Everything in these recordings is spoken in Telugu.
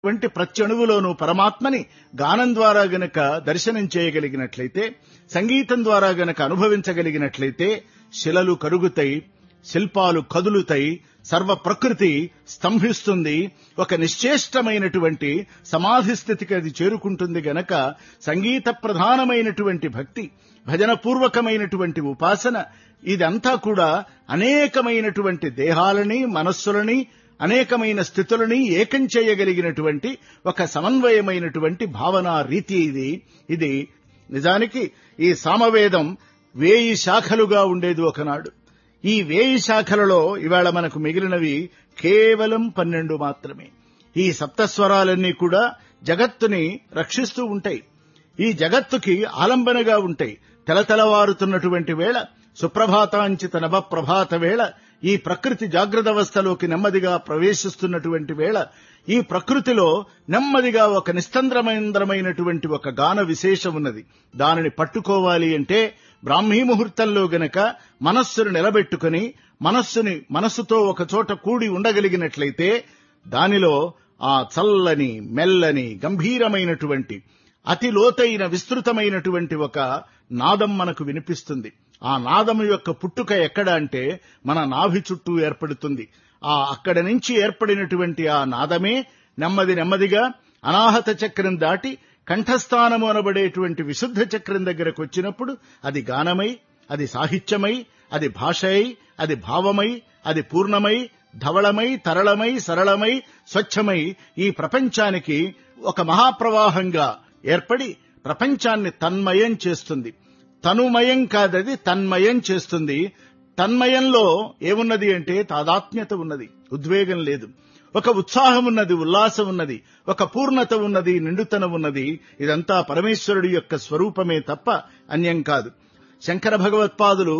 వంటి ప్రత్యణువులోనూ పరమాత్మని గానం ద్వారా గనక దర్శనం చేయగలిగినట్లయితే సంగీతం ద్వారా గనక అనుభవించగలిగినట్లయితే శిలలు కరుగుతాయి శిల్పాలు కదులుతాయి సర్వ ప్రకృతి స్తంభిస్తుంది ఒక నిశ్చేష్టమైనటువంటి సమాధి స్థితికి అది చేరుకుంటుంది గనక సంగీత ప్రధానమైనటువంటి భక్తి భజన పూర్వకమైనటువంటి ఉపాసన ఇదంతా కూడా అనేకమైనటువంటి దేహాలని మనస్సులని అనేకమైన స్థితులని ఏకం చేయగలిగినటువంటి ఒక సమన్వయమైనటువంటి భావనా రీతి ఇది ఇది నిజానికి ఈ సామవేదం వేయి శాఖలుగా ఉండేది ఒకనాడు ఈ వేయి శాఖలలో ఇవాళ మనకు మిగిలినవి కేవలం పన్నెండు మాత్రమే ఈ సప్తస్వరాలన్నీ కూడా జగత్తుని రక్షిస్తూ ఉంటాయి ఈ జగత్తుకి ఆలంబనగా ఉంటాయి తెలతెలవారుతున్నటువంటి వేళ సుప్రభాతాంచిత నవ ప్రభాత వేళ ఈ ప్రకృతి జాగ్రత్త నెమ్మదిగా ప్రవేశిస్తున్నటువంటి వేళ ఈ ప్రకృతిలో నెమ్మదిగా ఒక నిస్తంద్రమైంద్రమైనటువంటి ఒక గాన విశేషం ఉన్నది దానిని పట్టుకోవాలి అంటే బ్రాహ్మీ ముహూర్తంలో గనక మనస్సును నిలబెట్టుకుని మనస్సుని మనస్సుతో ఒక చోట కూడి ఉండగలిగినట్లయితే దానిలో ఆ చల్లని మెల్లని గంభీరమైనటువంటి అతి లోతైన విస్తృతమైనటువంటి ఒక నాదం మనకు వినిపిస్తుంది ఆ నాదం యొక్క పుట్టుక ఎక్కడ అంటే మన నాభి చుట్టూ ఏర్పడుతుంది ఆ అక్కడి నుంచి ఏర్పడినటువంటి ఆ నాదమే నెమ్మది నెమ్మదిగా అనాహత చక్రం దాటి కంఠస్థానము అనబడేటువంటి విశుద్ధ చక్రం దగ్గరకు వచ్చినప్పుడు అది గానమై అది సాహిత్యమై అది భాషై అది భావమై అది పూర్ణమై ధవళమై తరళమై సరళమై స్వచ్ఛమై ఈ ప్రపంచానికి ఒక మహాప్రవాహంగా ఏర్పడి ప్రపంచాన్ని తన్మయం చేస్తుంది తనుమయం కాదది తన్మయం చేస్తుంది తన్మయంలో ఏమున్నది అంటే తాదాత్మ్యత ఉన్నది ఉద్వేగం లేదు ఒక ఉత్సాహం ఉన్నది ఉల్లాసం ఉన్నది ఒక పూర్ణత ఉన్నది నిండుతనం ఉన్నది ఇదంతా పరమేశ్వరుడి యొక్క స్వరూపమే తప్ప అన్యం కాదు శంకర భగవత్పాదులు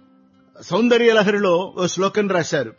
సౌందర్యలహరిలో ఓ శ్లోకం రాశారు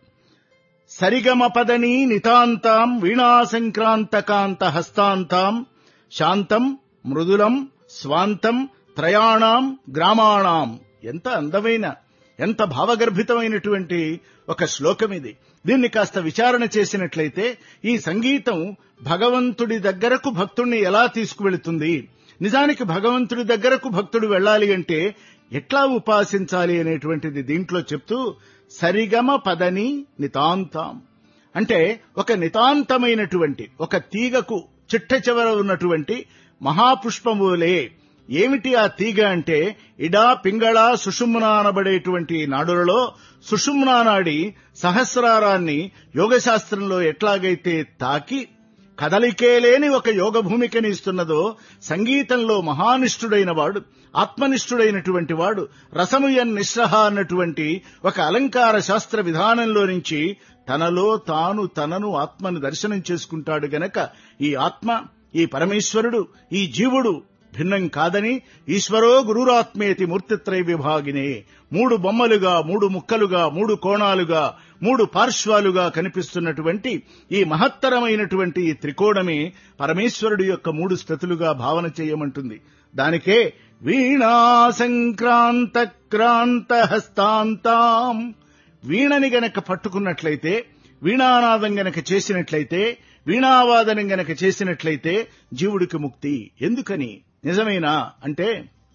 సరిగమ పదని నితాంతాం వీణా సంక్రాంతకాంత హస్తాంతాం శాంతం మృదులం స్వాంతం త్రయాణం గ్రామాణం ఎంత అందమైన ఎంత భావగర్భితమైనటువంటి ఒక శ్లోకం ఇది దీన్ని కాస్త విచారణ చేసినట్లయితే ఈ సంగీతం భగవంతుడి దగ్గరకు భక్తుణ్ణి ఎలా తీసుకువెళుతుంది నిజానికి భగవంతుడి దగ్గరకు భక్తుడు వెళ్ళాలి అంటే ఎట్లా ఉపాసించాలి అనేటువంటిది దీంట్లో చెప్తూ సరిగమ పదని నితాంతం అంటే ఒక నితాంతమైనటువంటి ఒక తీగకు చిట్ట చివర ఉన్నటువంటి మహాపుష్పములే ఏమిటి ఆ తీగ అంటే ఇడా పింగళ సుషుమ్న అనబడేటువంటి నాడులలో సుషుమ్నా నాడి సహస్రారాన్ని యోగశాస్త్రంలో ఎట్లాగైతే తాకి కదలికే లేని ఒక యోగ భూమికని ఇస్తున్నదో సంగీతంలో మహానిష్ఠుడైన వాడు ఆత్మనిష్ఠుడైనటువంటి వాడు రసముయన్ నిశ్రహ అన్నటువంటి ఒక అలంకార శాస్త్ర విధానంలో నుంచి తనలో తాను తనను ఆత్మను దర్శనం చేసుకుంటాడు గనక ఈ ఆత్మ ఈ పరమేశ్వరుడు ఈ జీవుడు భిన్నం కాదని ఈశ్వరో గురురాత్మేతి మూర్తిత్రయ విభాగినే మూడు బొమ్మలుగా మూడు ముక్కలుగా మూడు కోణాలుగా మూడు పార్శ్వాలుగా కనిపిస్తున్నటువంటి ఈ మహత్తరమైనటువంటి ఈ త్రికోణమే పరమేశ్వరుడు యొక్క మూడు స్థితులుగా భావన చేయమంటుంది దానికే వీణా సంక్రాంత క్రాంత హస్తాంతాం వీణని గనక పట్టుకున్నట్లయితే వీణానాదం గనక చేసినట్లయితే వీణావాదనం గనక చేసినట్లయితే జీవుడికి ముక్తి ఎందుకని నిజమేనా అంటే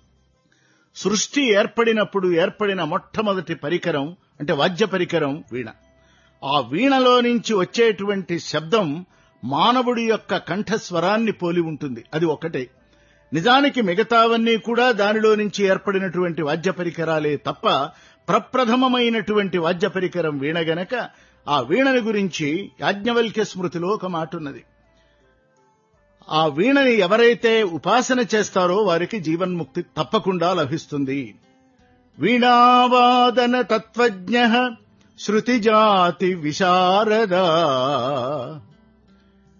సృష్టి ఏర్పడినప్పుడు ఏర్పడిన మొట్టమొదటి పరికరం అంటే వాద్య పరికరం వీణ ఆ వీణలో నుంచి వచ్చేటువంటి శబ్దం మానవుడి యొక్క కంఠస్వరాన్ని పోలి ఉంటుంది అది ఒకటే నిజానికి మిగతావన్నీ కూడా దానిలో నుంచి ఏర్పడినటువంటి వాద్య పరికరాలే తప్ప ప్రప్రథమమైనటువంటి వాద్య పరికరం వీణ గనక ఆ వీణని గురించి యాజ్ఞవల్క్య స్మృతిలో ఒక మాట ఉన్నది ఆ వీణని ఎవరైతే ఉపాసన చేస్తారో వారికి జీవన్ముక్తి తప్పకుండా లభిస్తుంది వీణావాదన తత్వజ్ఞ శృతి జాతి విశారద